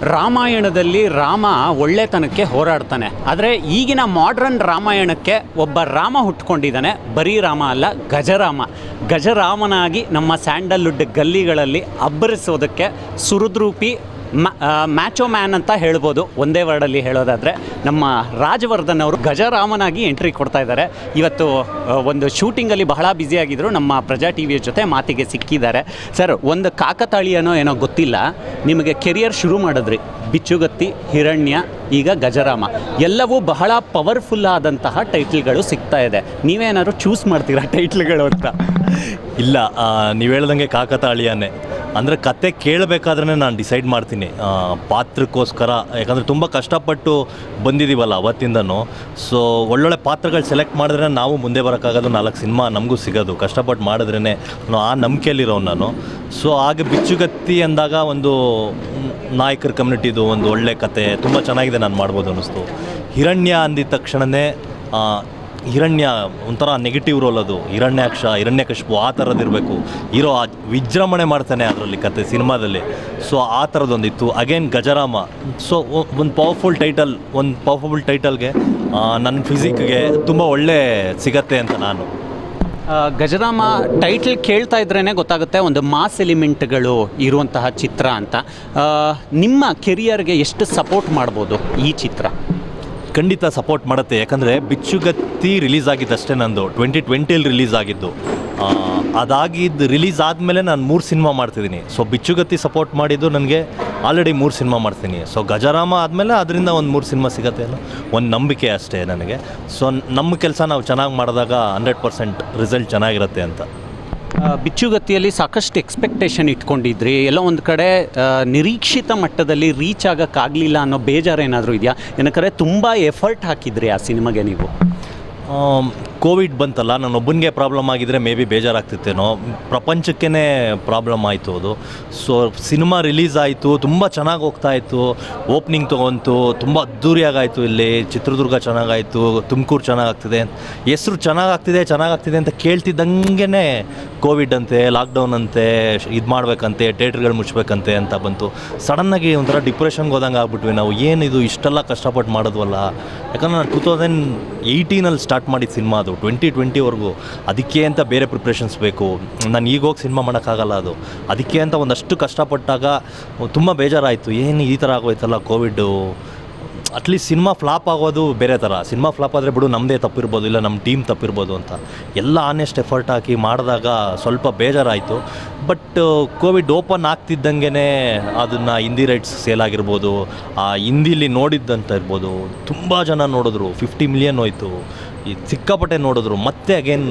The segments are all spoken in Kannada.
ರಾಮಾಯಣದಲ್ಲಿ ರಾಮ ಒಳ್ಳೆತನಕ್ಕೆ ಹೋರಾಡ್ತಾನೆ ಆದರೆ ಈಗಿನ ಮಾಡ್ರನ್ ರಾಮಾಯಣಕ್ಕೆ ಒಬ್ಬ ರಾಮ ಹುಟ್ಕೊಂಡಿದ್ದಾನೆ ಬರೀ ರಾಮ ಅಲ್ಲ ಗಜರಾಮ ಗಜರಾಮನಾಗಿ ನಮ್ಮ ಸ್ಯಾಂಡಲ್ವುಡ್ ಗಲ್ಲಿಗಳಲ್ಲಿ ಅಬ್ಬರಿಸೋದಕ್ಕೆ ಸುಹೃದ್ರೂಪಿ ಮ್ಯಾಚೋ ಮ್ಯಾನ್ ಅಂತ ಹೇಳ್ಬೋದು ಒಂದೇ ವರ್ಡಲ್ಲಿ ಹೇಳೋದಾದರೆ ನಮ್ಮ ರಾಜವರ್ಧನ್ ಅವರು ಗಜರಾಮನಾಗಿ ಎಂಟ್ರಿ ಕೊಡ್ತಾ ಇದ್ದಾರೆ ಇವತ್ತು ಆ, ಒಂದು ಶೂಟಿಂಗಲ್ಲಿ ಬಹಳ ಬ್ಯುಸಿಯಾಗಿದ್ದರು ನಮ್ಮ ಪ್ರಜಾ ಟಿ ವಿಯ ಜೊತೆ ಮಾತಿಗೆ ಸಿಕ್ಕಿದ್ದಾರೆ ಸರ್ ಒಂದು ಕಾಕತಾಳೀಯನೋ ಏನೋ ಗೊತ್ತಿಲ್ಲ ನಿಮಗೆ ಕೆರಿಯರ್ ಶುರು ಮಾಡಿದ್ರಿ ಬಿಚ್ಚುಗತ್ತಿ ಹಿರಣ್ಯ ಈಗ ಗಜರಾಮ ಎಲ್ಲವೂ ಬಹಳ ಪವರ್ಫುಲ್ ಆದಂತಹ ಟೈಟ್ಲ್ಗಳು ಸಿಗ್ತಾ ಇದೆ ನೀವೇನಾದ್ರು ಚೂಸ್ ಮಾಡ್ತೀರಾ ಟೈಟ್ಲ್ಗಳು ಅಂತ ಇಲ್ಲ ನೀವು ಹೇಳ್ದಂಗೆ ಕಾಕತಾಳೀಯನೇ ಅಂದರೆ ಕತೆ ಕೇಳಬೇಕಾದ್ರೆ ನಾನು ಡಿಸೈಡ್ ಮಾಡ್ತೀನಿ ಆ, ಪಾತ್ರಕ್ಕೋಸ್ಕರ ಯಾಕಂದರೆ ತುಂಬ ಕಷ್ಟಪಟ್ಟು ಬಂದಿದ್ದೀವಲ್ಲ ಅವತ್ತಿಂದನೂ ಸೊ ಒಳ್ಳೊಳ್ಳೆ ಪಾತ್ರಗಳು ಸೆಲೆಕ್ಟ್ ಮಾಡಿದ್ರೆ ನಾವು ಮುಂದೆ ಬರೋಕ್ಕಾಗೋದು ನಾಲ್ಕು ಸಿನಿಮಾ ನಮಗೂ ಸಿಗೋದು ಕಷ್ಟಪಟ್ಟು ಮಾಡಿದ್ರೇ ಆ ನಂಬಿಕೆಯಲ್ಲಿರೋ ನಾನು ಸೊ ಹಾಗೆ ಬಿಚ್ಚುಗತ್ತಿ ಅಂದಾಗ ಒಂದು ಮ್, ನಾಯಕರ ಕಮ್ಯುನಿಟಿದು ಒಂದು ಒಳ್ಳೆ ಕತೆ ತುಂಬ ಚೆನ್ನಾಗಿದೆ ನಾನು ಮಾಡ್ಬೋದು ಅನ್ನಿಸ್ತು ಹಿರಣ್ಯ ಅಂದಿದ ತಕ್ಷಣವೇ ಹಿರಣ್ಯ ಒಂಥರ ನೆಗೆಟಿವ್ ರೋಲ್ ಅದು ಹಿರಣ್ಯಾಕ್ಷ ಹಿರಣ್ಯಕಶಿಪು ಆ ಥರದ್ದಿರಬೇಕು ಹೀರೋ ಆ ವಿಜೃಂಭಣೆ ಮಾಡ್ತಾನೆ ಅದರಲ್ಲಿ ಕತೆ ಸಿನಿಮಾದಲ್ಲಿ ಸೊ ಆ ಥರದ್ದೊಂದಿತ್ತು ಅಗೇನ್ ಗಜರಾಮ ಸೊ ಒಂದು ಪವರ್ಫುಲ್ ಟೈಟಲ್ ಒಂದು ಪವರ್ಫುಲ್ ಟೈಟಲ್ಗೆ ನನ್ನ ಫಿಸಿಕ್ಗೆ ತುಂಬ ಒಳ್ಳೆ ಸಿಗತ್ತೆ ಅಂತ ನಾನು ಆ, ಗಜರಾಮ ಟೈಟ್ಲ್ ಕೇಳ್ತಾ ಇದ್ರೇ ಗೊತ್ತಾಗುತ್ತೆ ಒಂದು ಮಾಸ್ ಎಲಿಮೆಂಟ್ಗಳು ಇರುವಂತಹ ಚಿತ್ರ ಅಂತ ಆ, ನಿಮ್ಮ ಕೆರಿಯರ್ಗೆ ಎಷ್ಟು ಸಪೋರ್ಟ್ ಮಾಡ್ಬೋದು ಈ ಚಿತ್ರ ಖಂಡಿತ ಸಪೋರ್ಟ್ ಮಾಡುತ್ತೆ ಯಾಕಂದರೆ ಬಿಚ್ಚುಗತ್ತಿ ರಿಲೀಸ್ ಆಗಿದ್ದಷ್ಟೇ ನಂದು ಟ್ವೆಂಟಿ ಟ್ವೆಂಟಿಯಲ್ಲಿ ರಿಲೀಸ್ ಆಗಿದ್ದು ಆ, ಅದಾಗಿದ್ದು ರಿಲೀಸ್ ಆದಮೇಲೆ ನಾನು ಮೂರು ಸಿನಿಮಾ ಮಾಡ್ತಿದ್ದೀನಿ ಸೊ ಬಿಚ್ಚುಗತ್ತಿ ಸಪೋರ್ಟ್ ಮಾಡಿದ್ದು ನನಗೆ ಆಲ್ರೆಡಿ ಮೂರು ಸಿನಿಮಾ ಮಾಡ್ತೀನಿ ಸೊ ಗಜರಾಮ ಆದಮೇಲೆ ಅದರಿಂದ ಒಂದು ಮೂರು ಸಿನಿಮಾ ಸಿಗತ್ತೆ ಅನ್ನೋ ಒಂದು ನಂಬಿಕೆ ಅಷ್ಟೇ ನನಗೆ ಸೊ ನಮ್ಮ ಕೆಲಸ ನಾವು ಚೆನ್ನಾಗಿ ಮಾಡಿದಾಗ ಹಂಡ್ರೆಡ್ ಪರ್ಸೆಂಟ್ ರಿಸಲ್ಟ್ ಚೆನ್ನಾಗಿರುತ್ತೆ ಅಂತ ಆ, ಬಿಚ್ಚುಗತ್ತಿಯಲ್ಲಿ ಸಾಕಷ್ಟು ಎಕ್ಸ್ಪೆಕ್ಟೇಷನ್ ಇಟ್ಕೊಂಡಿದ್ರಿ ಎಲ್ಲೋ ಒಂದು ಕಡೆ ಆ, ನಿರೀಕ್ಷಿತ ಮಟ್ಟದಲ್ಲಿ ರೀಚ್ ಆಗೋಕ್ಕಾಗಲಿಲ್ಲ ಅನ್ನೋ ಬೇಜಾರು ಏನಾದರೂ ಇದೆಯಾ ಏನಕ್ಕೆ ತುಂಬ ಎಫರ್ಟ್ ಹಾಕಿದ್ರಿ ಆ ಸಿನಿಮಾಗೆ ನೀವು ಕೋವಿಡ್ ಬಂತಲ್ಲ ನನ್ನೊಬ್ಬನಿಗೆ ಪ್ರಾಬ್ಲಮ್ ಆಗಿದ್ರೆ ಮೇ ಬಿ ಬೇಜಾರಾಗ್ತಿತ್ತೇನೋ ಪ್ರಪಂಚಕ್ಕೇ ಪ್ರಾಬ್ಲಮ್ ಆಯಿತು ಅದು ಸೊ ಸಿನಿಮಾ ರಿಲೀಸ್ ಆಯಿತು ತುಂಬ ಚೆನ್ನಾಗಿ ಹೋಗ್ತಾ ಇತ್ತು ಓಪ್ನಿಂಗ್ ತೊಗೊಂತು ತುಂಬ ಅದ್ದೂರಿಯಾಗಾಯಿತು ಇಲ್ಲಿ ಚಿತ್ರದುರ್ಗ ಚೆನ್ನಾಗಾಯಿತು ತುಮಕೂರು ಚೆನ್ನಾಗಾಗ್ತಿದೆ ಹೆಸ್ರು ಚೆನ್ನಾಗಾಗ್ತಿದೆ ಚೆನ್ನಾಗಾಗ್ತಿದೆ ಅಂತ ಕೇಳ್ತಿದ್ದಂಗೆ ಕೋವಿಡ್ ಅಂತೆ ಲಾಕ್ಡೌನ್ ಅಂತೆ ಇದು ಮಾಡಬೇಕಂತೆ ಥಿಯೇಟ್ರ್ಗಳು ಮುಚ್ಚಬೇಕಂತೆ ಅಂತ ಬಂತು ಸಡನ್ನಾಗಿ ಒಂಥರ ಡಿಪ್ರೆಷನ್ಗೆ ಹೋದಂಗೆ ಆಗ್ಬಿಟ್ವಿ ನಾವು ಏನಿದು ಇಷ್ಟೆಲ್ಲ ಕಷ್ಟಪಟ್ಟು ಮಾಡಿದ್ವಲ್ಲ ಯಾಕಂದ್ರೆ ನಾನು ಟೂ ತೌಸಂಡ್ ಏಯ್ಟೀನಲ್ಲಿ ಸ್ಟಾರ್ಟ್ ಮಾಡಿದ ಸಿನಿಮಾ ಅದು ಟ್ವೆಂಟಿ ಟ್ವೆಂಟಿವರೆಗೂ ಅದಕ್ಕೆ ಅಂತ ಬೇರೆ ಪ್ರಿಪ್ರೇಷನ್ಸ್ ಬೇಕು ನಾನು ಈಗ ಹೋಗಿ ಸಿನಿಮಾ ಮಾಡೋಕ್ಕಾಗಲ್ಲ ಅದು ಅದಕ್ಕೆ ಅಂತ ಒಂದಷ್ಟು ಕಷ್ಟಪಟ್ಟಾಗ ತುಂಬ ಬೇಜಾರಾಯಿತು ಏನು ಈ ಥರ ಆಗೋಯ್ತಲ್ಲ ಕೋವಿಡ್ಡು ಅಟ್ಲೀಸ್ಟ್ ಸಿನಿಮಾ ಫ್ಲಾಪ್ ಆಗೋದು ಬೇರೆ ಥರ ಸಿನಿಮಾ ಫ್ಲಾಪ್ ಆದರೆ ಬಿಡು ನಮ್ಮದೇ ತಪ್ಪಿರ್ಬೋದು ಇಲ್ಲ ನಮ್ಮ ಟೀಮ್ ತಪ್ಪಿರ್ಬೋದು ಅಂತ ಎಲ್ಲ ಆನೆಸ್ಟ್ ಎಫರ್ಟ್ ಹಾಕಿ ಮಾಡಿದಾಗ ಸ್ವಲ್ಪ ಬೇಜಾರಾಯಿತು ಬಟ್ ಕೋವಿಡ್ ಓಪನ್ ಆಗ್ತಿದ್ದಂಗೆ ಅದನ್ನು ಹಿಂದಿ ರೈಟ್ಸ್ ಸೇಲ್ ಆಗಿರ್ಬೋದು ಆ ಹಿಂದಿಲಿ ನೋಡಿದ್ದಂತ ಇರ್ಬೋದು ತುಂಬ ಜನ ನೋಡಿದ್ರು ಫಿಫ್ಟಿ ಮಿಲಿಯನ್ ಹೋಯ್ತು ಈ ಸಿಕ್ಕಾಪಟ್ಟೆ ನೋಡಿದ್ರು ಮತ್ತೆ ಅಗೇನ್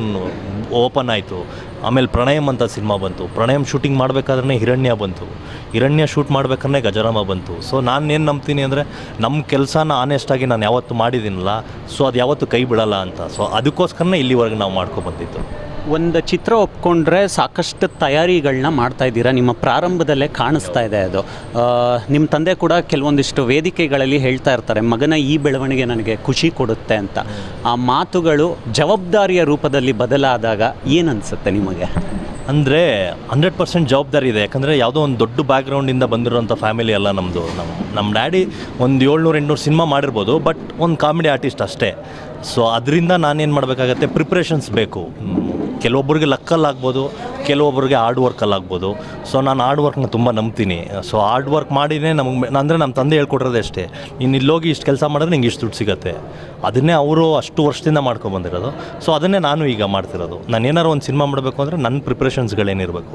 ಓಪನ್ ಆಯಿತು ಆಮೇಲೆ ಪ್ರಣಯಮ್ ಅಂತ ಸಿನಿಮಾ ಬಂತು ಪ್ರಣಯಮ್ ಶೂಟಿಂಗ್ ಮಾಡಬೇಕಾದ್ರೆ ಹಿರಣ್ಯ ಬಂತು ಹಿರಣ್ಯ ಶೂಟ್ ಮಾಡ್ಬೇಕಾದ್ರೆ ಗಜರಾಮ ಬಂತು ಸೊ ನಾನು ಏನು ನಂಬ್ತೀನಿ ಅಂದರೆ ನಮ್ಮ ಕೆಲಸನ ಆನೆಸ್ಟಾಗಿ ನಾನು ಯಾವತ್ತು ಮಾಡಿದ್ದೀನಲ್ಲ ಸೊ ಅದು ಯಾವತ್ತೂ ಕೈ ಬಿಡಲ್ಲ ಅಂತ ಸೊ ಅದಕ್ಕೋಸ್ಕರನೇ ಇಲ್ಲಿವರೆಗೆ ನಾವು ಮಾಡ್ಕೊಬಂದಿದ್ದು ಒಂದು ಚಿತ್ರ ಒಪ್ಕೊಂಡ್ರೆ ಸಾಕಷ್ಟು ತಯಾರಿಗಳನ್ನ ಮಾಡ್ತಾ ಇದ್ದೀರಾ ನಿಮ್ಮ ಪ್ರಾರಂಭದಲ್ಲೇ ಕಾಣಿಸ್ತಾ ಇದೆ ಅದು ಆ, ನಿಮ್ಮ ತಂದೆ ಕೂಡ ಕೆಲವೊಂದಿಷ್ಟು ವೇದಿಕೆಗಳಲ್ಲಿ ಹೇಳ್ತಾ ಇರ್ತಾರೆ ಮಗನ ಈ ಬೆಳವಣಿಗೆ ನನಗೆ ಖುಷಿ ಕೊಡುತ್ತೆ ಅಂತ ಆ ಮಾತುಗಳು ಜವಾಬ್ದಾರಿಯ ರೂಪದಲ್ಲಿ ಬದಲಾದಾಗ ಏನನ್ಸುತ್ತೆ ನಿಮಗೆ ಅಂದರೆ ಹಂಡ್ರೆಡ್ ಪರ್ಸೆಂಟ್ ಜವಾಬ್ದಾರಿ ಇದೆ ಯಾಕಂದರೆ ಯಾವುದೋ ಒಂದು ದೊಡ್ಡ ಬ್ಯಾಕ್ಗ್ರೌಂಡಿಂದ ಬಂದಿರೋಂಥ ಫ್ಯಾಮಿಲಿ ಅಲ್ಲ ನಮ್ಮದು ನಮ್ಮ ನಮ್ಮ ಡ್ಯಾಡಿ ಒಂದು ಏಳ್ನೂರು ಎಂಟುನೂರು ಸಿನಿಮಾ ಮಾಡಿರ್ಬೋದು ಬಟ್ ಒಂದು ಕಾಮಿಡಿ ಆರ್ಟಿಸ್ಟ್ ಅಷ್ಟೇ ಸೊ ಅದರಿಂದ ನಾನೇನು ಮಾಡಬೇಕಾಗತ್ತೆ ಪ್ರಿಪ್ರೇಷನ್ಸ್ ಬೇಕು ಹ್ಮ್. ಕೆಲವೊಬ್ಬರಿಗೆ ಲಕ್ಕಲ್ಲಾಗ್ಬೋದು ಕೆಲವೊಬ್ಬರಿಗೆ ಹಾರ್ಡ್ ವರ್ಕಲ್ಲಾಗ್ಬೋದು ಸೊ ನಾನು ಹಾರ್ಡ್ ವರ್ಕ್ನ ತುಂಬ ನಂಬ್ತೀನಿ ಸೊ ಹಾರ್ಡ್ ವರ್ಕ್ ಮಾಡಿನೇ ನಮಗೆ ಅಂದರೆ ನಮ್ಮ ತಂದೆ ಹೇಳ್ಕೊಟ್ಟಿರೋದೇ ಅಷ್ಟೇ ಇನ್ನು ಇಲ್ಲೋಗಿ ಇಷ್ಟು ಕೆಲಸ ಮಾಡಿದ್ರೆ ನಿಂಗೆ ಇಷ್ಟು ದುಡ್ಡು ಸಿಗುತ್ತೆ ಅದನ್ನೇ ಅವರು ಅಷ್ಟು ವರ್ಷದಿಂದ ಮಾಡ್ಕೊಬಂದಿರೋದು ಸೊ ಅದನ್ನೇ ನಾನು ಈಗ ಮಾಡ್ತಿರೋದು ನಾನು ಏನಾರು ಒಂದು ಸಿನಿಮಾ ಮಾಡಬೇಕು ಅಂದರೆ ನನ್ನ ಪ್ರಿಪ್ರೇಷನ್ಸ್ಗಳೇನಿರಬೇಕು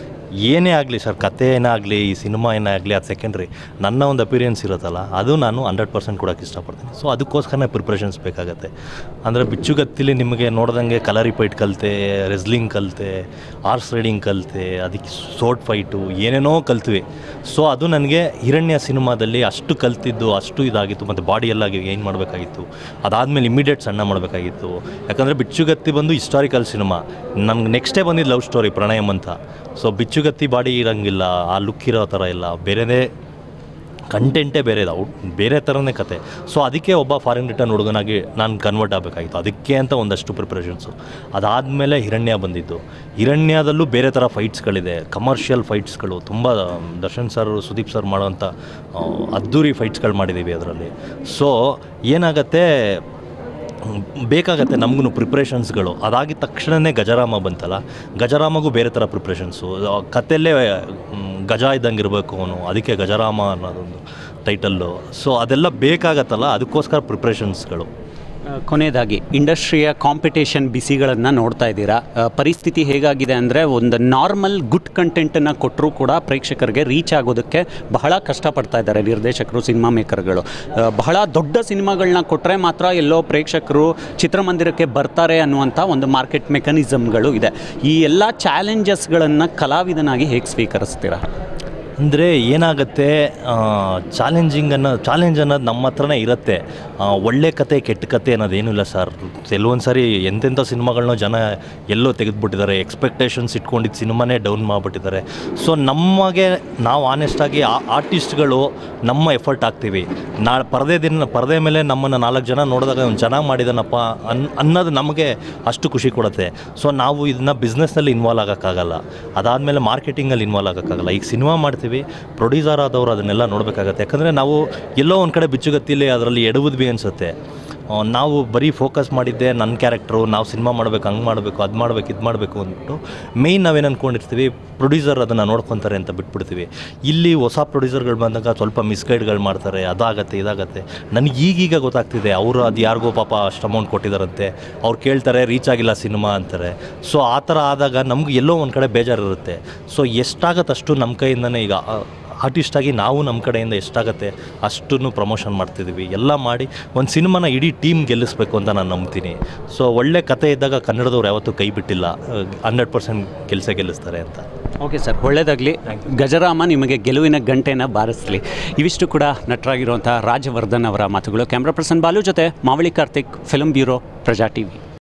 ಏನೇ ಆಗಲಿ ಸರ್ ಕತೆ ಏನೇ ಆಗಲಿ ಈ ಸಿನಿಮಾ ಏನೇ ಆಗಲಿ ಅದು ಸೆಕೆಂಡ್ರಿ ನನ್ನ ಒಂದು ಅಪಿರಿಯನ್ಸ್ ಇರುತ್ತಲ್ಲ ಅದು ನಾನು ಹಂಡ್ರೆಡ್ ಪರ್ಸೆಂಟ್ ಕೊಡೋಕ್ಕೆ ಇಷ್ಟಪಡ್ತೀನಿ ಸೊ ಅದಕ್ಕೋಸ್ಕರನೇ ಪ್ರಿಪ್ರೇಷನ್ಸ್ ಬೇಕಾಗತ್ತೆ ಅಂದರೆ ಬಿಚ್ಚುಗತ್ತಿಲಿ ನಿಮಗೆ ನೋಡ್ದಂಗೆ ಕಲರಿ ಫೈಟ್ ಕಲಿತೆ ರೆಸ್ಲಿಂಗ್ ಕಲಿತೆ ಆರ್ಸ್ ರೈಡಿಂಗ್ ಕಲಿತೆ ಅದಕ್ಕೆ ಸೋಟ್ ಫೈಟು ಏನೇನೋ ಕಲ್ತ್ವಿ ಸೊ ಅದು ನನಗೆ ಹಿರಣ್ಯ ಸಿನಿಮಾದಲ್ಲಿ ಅಷ್ಟು ಕಲ್ತಿದ್ದು ಅಷ್ಟು ಇದಾಗಿತ್ತು ಮತ್ತು ಬಾಡಿ ಎಲ್ಲ ಏನು ಮಾಡಬೇಕಾಗಿತ್ತು ಅದಾದಮೇಲೆ ಇಮಿಡಿಯೇಟ್ ಸಣ್ಣ ಮಾಡಬೇಕಾಗಿತ್ತು ಯಾಕಂದರೆ ಬಿಚ್ಚುಗತ್ತಿ ಬಂದು ಹಿಸ್ಟಾರಿಕಲ್ ಸಿನಿಮಾ ನಮ್ಗೆ ನೆಕ್ಸ್ಟೇ ಬಂದಿದ್ದು ಲವ್ ಸ್ಟೋರಿ ಪ್ರಣಯಮ್ ಅಂತ ಸೊ ಬಿಚ್ಚುಗತ್ತಿ ಬಾಡಿ ಇರೋಂಗಿಲ್ಲ ಆ ಲುಕ್ ಇರೋ ಥರ ಇಲ್ಲ ಬೇರೆದೇ ಕಂಟೆಂಟೇ ಬೇರೆ ಇದೆ ಔಟ್ ಬೇರೆ ಥರನೇ ಕತೆ ಸೊ ಅದಕ್ಕೆ ಒಬ್ಬ ಫಾರಿನ್ ರಿಟರ್ನ್ ಹುಡುಗನಾಗಿ ನಾನು ಕನ್ವರ್ಟ್ ಆಗಬೇಕಾಗಿತ್ತು ಅದಕ್ಕೆ ಅಂತ ಒಂದಷ್ಟು ಪ್ರಿಪ್ರೇಷನ್ಸು ಅದಾದಮೇಲೆ ಹಿರಣ್ಯ ಬಂದಿದ್ದು ಹಿರಣ್ಯದಲ್ಲೂ ಬೇರೆ ಥರ ಫೈಟ್ಸ್ಗಳಿದೆ ಕಮರ್ಷಿಯಲ್ ಫೈಟ್ಸ್ಗಳು ತುಂಬ ದರ್ಶನ್ ಸರ್ ಸುದೀಪ್ ಸರ್ ಮಾಡೋವಂಥ ಆ, ಅದ್ದೂರಿ ಫೈಟ್ಸ್ಗಳು ಮಾಡಿದ್ದೀವಿ ಅದರಲ್ಲಿ ಸೊ ಏನಾಗತ್ತೆ ಬೇಕಾಗತ್ತೆ ನಮಗೂ ಪ್ರಿಪ್ರೇಷನ್ಸ್ಗಳು ಅದಾಗಿದ ತಕ್ಷಣವೇ ಗಜರಾಮ ಬಂತಲ್ಲ ಗಜರಾಮಗೂ ಬೇರೆ ಥರ ಪ್ರಿಪ್ರೇಷನ್ಸು ಕತೆಯಲ್ಲೇ ಮ್, ಗಜ ಇದ್ದಂಗೆ ಇರಬೇಕು ಅವನು ಅದಕ್ಕೆ ಗಜರಾಮ ಅನ್ನೋದೊಂದು ಟೈಟಲ್ಲು ಸೊ ಅದೆಲ್ಲ ಬೇಕಾಗತ್ತಲ್ಲ ಅದಕ್ಕೋಸ್ಕರ ಪ್ರಿಪ್ರೇಷನ್ಸ್ಗಳು ಆ, ಕೊನೆಯದಾಗಿ ಇಂಡಸ್ಟ್ರಿಯ ಕಾಂಪಿಟೇಷನ್ ಬಿಸಿಗಳನ್ನು ನೋಡ್ತಾ ಇದ್ದೀರಾ ಆ, ಪರಿಸ್ಥಿತಿ ಹೇಗಾಗಿದೆ ಅಂದರೆ ಒಂದು ನಾರ್ಮಲ್ ಗುಡ್ ಕಂಟೆಂಟನ್ನು ಕೊಟ್ಟರೂ ಕೂಡ ಪ್ರೇಕ್ಷಕರಿಗೆ ರೀಚ್ ಆಗೋದಕ್ಕೆ ಬಹಳ ಕಷ್ಟಪಡ್ತಾ ಇದ್ದಾರೆ ನಿರ್ದೇಶಕರು ಸಿನಿಮಾ ಮೇಕರ್ಗಳು ಆ, ಬಹಳ ದೊಡ್ಡ ಸಿನಿಮಾಗಳನ್ನ ಕೊಟ್ಟರೆ ಮಾತ್ರ ಎಲ್ಲೋ ಪ್ರೇಕ್ಷಕರು ಚಿತ್ರಮಂದಿರಕ್ಕೆ ಬರ್ತಾರೆ ಅನ್ನುವಂಥ ಒಂದು ಮಾರ್ಕೆಟ್ ಮೆಕಾನಿಸಮ್ಗಳು ಇದೆ ಈ ಎಲ್ಲ ಚಾಲೆಂಜಸ್ಗಳನ್ನು ಕಲಾವಿದನಾಗಿ ಹೇಗೆ ಸ್ವೀಕರಿಸ್ತೀರಾ ಅಂದರೆ ಏನಾಗುತ್ತೆ ಚಾಲೆಂಜಿಂಗ್ ಅನ್ನೋ ಚಾಲೆಂಜ್ ಅನ್ನೋದು ನಮ್ಮ ಹತ್ರನೇ ಇರುತ್ತೆ ಆ, ಒಳ್ಳೆ ಕತೆ ಕೆಟ್ಟ ಕತೆ ಅನ್ನೋದೇನೂ ಇಲ್ಲ ಸರ್ ಕೆಲವೊಂದು ಸಾರಿ ಎಂತೆಂಥ ಸಿನಿಮಾಗಳನ್ನ ಜನ ಎಲ್ಲೋ ತೆಗೆದುಬಿಟ್ಟಿದ್ದಾರೆ ಎಕ್ಸ್ಪೆಕ್ಟೇಷನ್ಸ್ ಇಟ್ಕೊಂಡಿದ್ದು ಸಿನಿಮಾನೇ ಡೌನ್ ಮಾಡಿಬಿಟ್ಟಿದ್ದಾರೆ ಸೊ ನಮಗೆ ನಾವು ಆನೆಸ್ಟಾಗಿ ಆರ್ಟಿಸ್ಟ್ಗಳು ನಮ್ಮ ಎಫರ್ಟ್ ಹಾಕ್ತೀವಿ ನಾ ಪರದೆ ದಿನ ಪರದೆ ಮೇಲೆ ನಮ್ಮನ್ನು ನಾಲ್ಕು ಜನ ನೋಡಿದಾಗ ಅವ್ನು ಚೆನ್ನಾಗಿ ಮಾಡಿದಾನಪ್ಪ ಅನ್ ಅನ್ನೋದು ನಮಗೆ ಅಷ್ಟು ಖುಷಿ ಕೊಡುತ್ತೆ ಸೊ ನಾವು ಇದನ್ನ ಬಿಸ್ನೆಸ್ನಲ್ಲಿ ಇನ್ವಾಲ್ವ್ ಆಗೋಕ್ಕಾಗಲ್ಲ ಅದಾದಮೇಲೆ ಮಾರ್ಕೆಟಿಂಗಲ್ಲಿ ಇನ್ವಾಲ್ವ್ ಆಗೋಕ್ಕಾಗಲ್ಲ ಈಗ ಸಿನಿಮಾ ಮಾಡ್ತೀವಿ ಪ್ರೊಡ್ಯೂಸರ್ ಆದವರು ಅದನ್ನೆಲ್ಲ ನೋಡಬೇಕಾಗತ್ತೆ ಯಾಕಂದರೆ ನಾವು ಎಲ್ಲೋ ಒಂದು ಕಡೆ ಬಿಚ್ಚುಗತ್ತಿಲಿ ಅದರಲ್ಲಿ ಎಡವುದ್ವಿ ಅನಿಸುತ್ತೆ ಆ, ನಾವು ಬರೀ ಫೋಕಸ್ ಮಾಡಿದ್ದೆ ನನ್ನ ಕ್ಯಾರೆಕ್ಟ್ರು ನಾವು ಸಿನಿಮಾ ಮಾಡಬೇಕು ಹಂಗೆ ಮಾಡಬೇಕು ಅದು ಮಾಡಬೇಕು ಇದು ಮಾಡಬೇಕು ಅಂದ್ಬಿಟ್ಟು ಮೇಯ್ನ್ ನಾವೇನು ಅಂದ್ಕೊಂಡಿರ್ತೀವಿ ಪ್ರೊಡ್ಯೂಸರ್ ಅದನ್ನು ನೋಡ್ಕೊತಾರೆ ಅಂತ ಬಿಟ್ಬಿಡ್ತೀವಿ ಇಲ್ಲಿ ಹೊಸ ಪ್ರೊಡ್ಯೂಸರ್ಗಳು ಬಂದಾಗ ಸ್ವಲ್ಪ ಮಿಸ್ಗೈಡ್ಗಳು ಮಾಡ್ತಾರೆ ಅದಾಗತ್ತೆ ಇದಾಗತ್ತೆ ನನಗೆ ಈಗೀಗ ಗೊತ್ತಾಗ್ತಿದೆ ಅವರು ಅದು ಯಾರಿಗೋ ಪಾಪ ಅಷ್ಟು ಅಮೌಂಟ್ ಕೊಟ್ಟಿದ್ದಾರಂತೆ ಅವ್ರು ಕೇಳ್ತಾರೆ ರೀಚ್ ಆಗಿಲ್ಲ ಸಿನಿಮಾ ಅಂತಾರೆ ಸೊ ಆ ಥರ ಆದಾಗ ನಮ್ಗೆ ಎಲ್ಲೋ ಒಂದು ಕಡೆ ಬೇಜಾರಿರುತ್ತೆ ಸೊ ಎಷ್ಟಾಗತ್ತೆ ಅಷ್ಟು ನಮ್ಮ ಕೈಯಿಂದನೇ ಈಗ ಆರ್ಟಿಸ್ಟಾಗಿ ನಾವು ನಮ್ಮ ಕಡೆಯಿಂದ ಎಷ್ಟಾಗತ್ತೆ ಅಷ್ಟನ್ನು ಪ್ರಮೋಷನ್ ಮಾಡ್ತಿದ್ದೀವಿ ಎಲ್ಲ ಮಾಡಿ ಒಂದು ಸಿನಿಮಾನ ಇಡೀ ಟೀಮ್ ಗೆಲ್ಲಿಸ್ಬೇಕು ಅಂತ ನಾನು ನಂಬ್ತೀನಿ ಸೊ ಒಳ್ಳೆ ಕತೆ ಇದ್ದಾಗ ಕನ್ನಡದವ್ರು ಯಾವತ್ತೂ ಕೈ ಬಿಟ್ಟಿಲ್ಲ ಹಂಡ್ರೆಡ್ ಪರ್ಸೆಂಟ್ ಕೆಲಸ ಗೆಲ್ಲಿಸ್ತಾರೆ ಅಂತ ಓಕೆ ಸರ್ ಒಳ್ಳೆಯದಾಗಲಿ ಗಜರಾಮ ನಿಮಗೆ ಗೆಲುವಿನ ಗಂಟೆನ ಬಾರಿಸಲಿ ಇವಿಷ್ಟು ಕೂಡ ನಟರಾಗಿರುವಂಥ ರಾಜವರ್ಧನ್ ಅವರ ಮಾತುಗಳು ಕ್ಯಾಮ್ರಾ ಪರ್ಸನ್ ಬಾಲು ಜೊತೆ Mavalli Karthik film bureau Praja TV